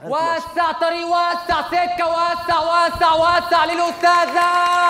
وسع طريق وسع سكة وسع وسع وسع للأستاذة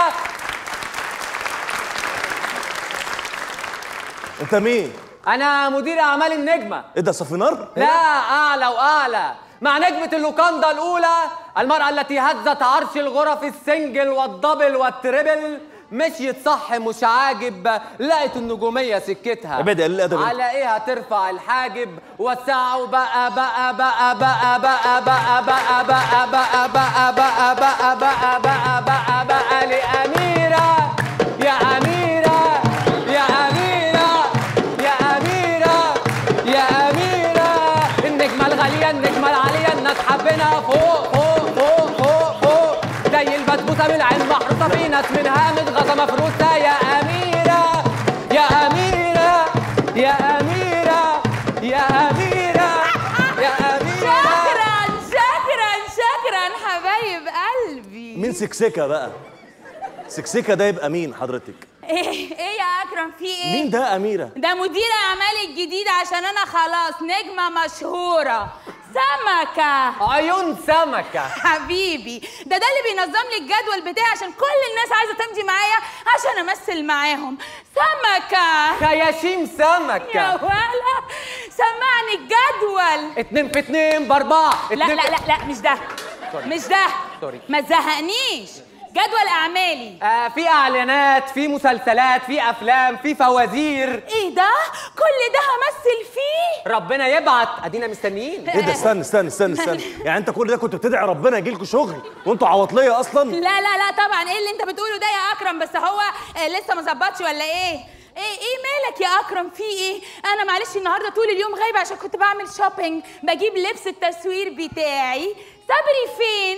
انت مين أنا مدير أعمال النجمة ايه ده صفينار لا أعلى وأعلى مع نجمة اللوكاندا الأولى المرأة التي هزت عرش الغرف السنجل والدبل والتريبل مشيت صح مش عاجب لقت النجومية سكتها ابعد يا قليل الأدب انت. على ايه هترفع الحاجب وسعوا بقى بقى بقى بقى بقى بقى بقى بقى بقى بقى بقى بقى بقى بقى بقى بقى لأميرة يا أميرة يا أميرة يا أميرة يا أميرة النجمة الغالية النجمة العالية الناس حابينها فوق فوق فوق فوق فوق زي البسبوسة من العين محروسة في ناس منها متغطى مفروسة يا أميرة يا أميرة يا أميرة يا أميرة يا أميرة شكرا شكرا شكرا حبايب قلبي مين سكسكه بقى سكسكه ده يبقى مين حضرتك ايه ايه يا اكرم في ايه مين ده اميره ده مدير اعمال الجديد عشان انا خلاص نجمه مشهوره سمكه عيون سمكة حبيبي ده ده اللي بينظم لي الجدول بتاعي عشان كل الناس عايزه تمشي معايا عشان امثل معاهم سمكه خياشيم يا سمكة ولا سمعني الجدول اتنين في اتنين باربعة لا اتنين لا في- لا لا مش ده مش ده سوري. ما تزهقنيش جدول اعمالي آه في اعلانات في مسلسلات في افلام في فوازير ايه ده كل ده همثل فيه ربنا يبعت ادينا مستنيين ايه ده استنى استنى استنى استنى يعني انت كل ده كنت بتدعي ربنا يجي لكم شغل وانتوا عواطليه اصلا لا لا لا طبعا ايه اللي انت بتقوله ده يا اكرم بس هو آه لسه ما ظبطش ولا ايه ايه ايه مالك يا اكرم في ايه انا معلش النهارده طول اليوم غايبه عشان كنت بعمل شوبينج بجيب لبس التصوير بتاعي صبري فين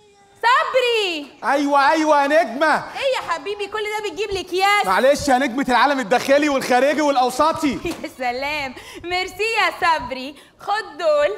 صبري ايوه ايوه يا نجمه ايه يا حبيبي كل ده بتجيب لي اكياس معلش يا نجمه العالم الداخلي والخارجي والاوسطي يا سلام ميرسي يا صبري خد دول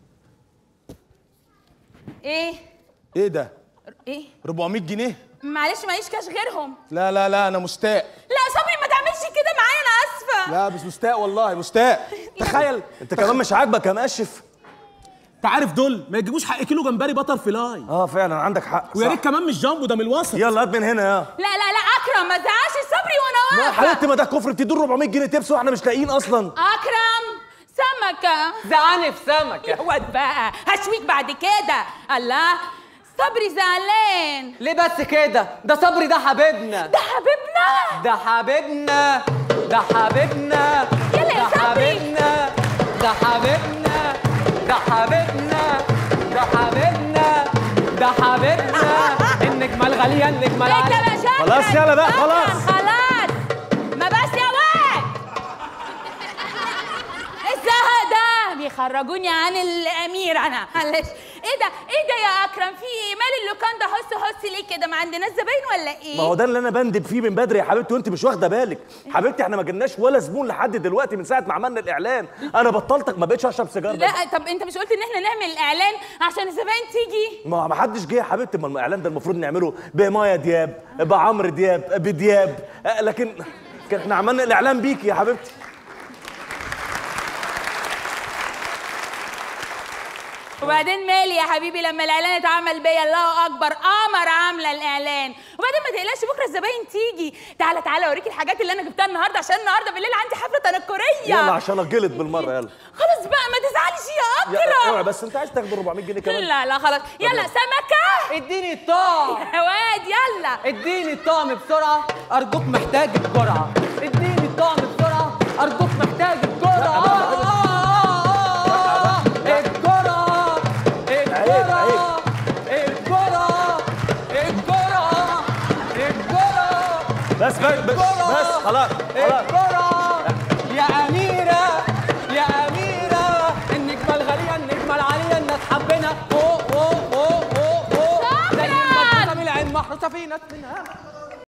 ايه ايه ده ايه 400 جنيه معلش معيش كاش غيرهم لا لا لا انا مستاء لا صبري ما تعملش كده معايا انا اسفه لا مش مستاء والله مستاء تخيل انت كمان مش عاجبك يا مقشف انت عارف دول ما يجيبوش حق كيلو جمبري بتر فلاي اه فعلا عندك حق ويا صح. ريت كمان مش جامبو ده من الوسط يلا هات من هنا يا لا لا لا اكرم ما تزعقش صبري وانا ما واقفه حبيبتي ما ده كفر بتدور 400 جنيه تبس واحنا مش لاقيين اصلا اكرم سمكه زعاني في سمكة واد بقى هشويك بعد كده الله صبري زعلان ليه بس كده ده صبري ده حبيبنا ده حبيبنا ده حبيبنا ده حبيبنا يلا يا ده صبري. حبيبنا ده حبيبنا ده حبيبنا ده حبيبنا ده حبيبنا النجمة الغالية النجمة انت العالية مش أكرم. خلاص يلا بقى، أكرم، خلاص. خلاص ما بس يا واد الزهق ده بيخرجوني عن الامير انا معلش ايه ده ايه ده يا اكرم في ايه مال اللوكان ده هص هص ليه كده ما عندناش زباين ولا ايه ما هو ده اللي انا بندب فيه من بدري يا حبيبتي وانت مش واخده بالك حبيبتي احنا ما جبناش ولا زبون لحد دلوقتي من ساعه ما عملنا الاعلان انا بطلتك ما بقتش اشرب سيجاره لا طب انت مش قلت ان احنا نعمل اعلان عشان الزباين تيجي ما ما حدش جه يا حبيبتي ما الاعلان ده المفروض نعمله بمايا دياب بعمرو دياب بدياب آه، لكن كان احنا عملنا الاعلان بيكي يا حبيبتي وبعدين مالي يا حبيبي لما الاعلان اتعمل بيا الله اكبر قمر عامله الاعلان وبعدين ما تقلقش بكره الزباين تيجي تعالى تعالى اوريك الحاجات اللي انا جبتها النهارده عشان النهارده بالليل عندي حفله تنكريه يلا عشان اجلد بالمره يلا خلاص بقى ما تزعلش يا يا- اوعى اكرم بس انت عايز تاخد 400 جنيه كمان لا لا خلاص يلا سمكه اديني الطعم يا واد يلا اديني الطعم بسرعة أرجوك محتاج الجرعة اديني الطعم بسرعة أرجوك محتاج الجرعة الجرعة الجرعة الجرعة الجرعة الجرعة بس بس بس, بس خلاص خلاص الجرعة يا أميرة يا أميرة النجمة الغالية النجمة العالية الناس حابينها فوق فوق فوق فوق فوق زي شكراً. المدرسة من العين محروسة في ناس منها